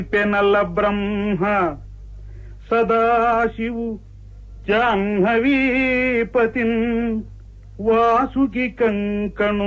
పెనల బ్రహ్మ సదాశివు జాహ్నవీపతిన్ వాసుకి కంకణు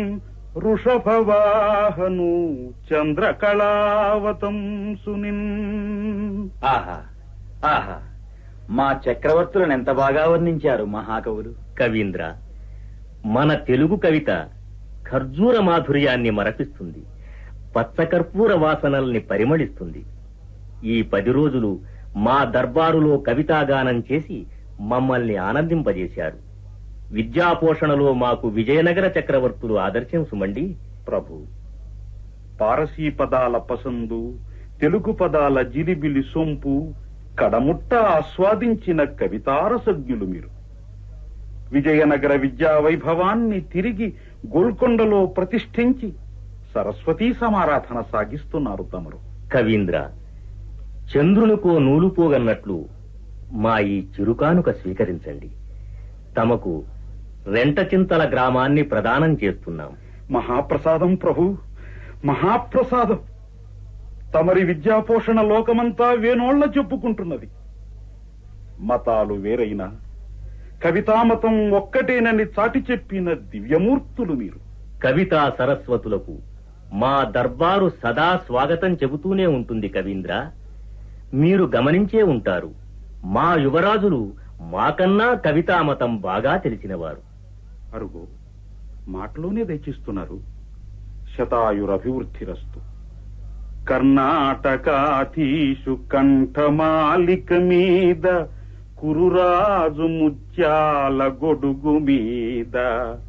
వృషభవాహను చంద్రకళావతం సునిన్ ఆహా ఆహా మా చక్రవర్తులను ఎంత బాగా వర్ణించారు మహాకవులు కవీంద్ర మన తెలుగు కవిత ఖర్జూర మాధుర్యాన్ని మరపిస్తుంది పచ్చకర్పూర వాసనల్ని పరిమళిస్తుంది ఈ పది రోజులు మా దర్బారులో కవితాగానం చేసి మమ్మల్ని ఆనందింపజేశారు విద్యాపోషణలో మాకు విజయనగర చక్రవర్తులు ఆదర్శం సుమండి ప్రభు పారసీ పదాల పసందు తెలుగు పదాల జిలిబిలి సొంపు కడముట్ట ఆస్వాదించిన కవితారసజ్ఞులు మీరు విజయనగర విద్యా వైభవాన్ని తిరిగి గోల్కొండలో ప్రతిష్ఠించి సరస్వతీ సమారాధన సాగిస్తున్నారు తమరు కవీంద్ర చంద్రునికో నూలు పోగన్నట్లు మా ఈ చిరుకానుక స్వీకరించండి తమకు రెంటచింతల గ్రామాన్ని ప్రదానం చేస్తున్నాం మహాప్రసాదం ప్రభు మహాప్రసాదం తమరి విద్యాపోషణ లోకమంతా వేనోళ్ల చెప్పుకుంటున్నది మతాలు వేరైనా కవితామతం ఒక్కటేనని చాటి చెప్పిన దివ్యమూర్తులు మీరు కవితా సరస్వతులకు మా దర్బారు సదా స్వాగతం చెబుతూనే ఉంటుంది కవీంద్ర మీరు గమనించే ఉంటారు మా యువరాజులు మాకన్నా కవితామతం బాగా తెలిసినవారు అరుగో మాటలోనే దయచిస్తున్నారు శతాయురభివృద్ధిరస్తు కర్ణాటకాధీషు కంఠమాలిక మీద కురురాజు ముత్యాల గొడుగు మీద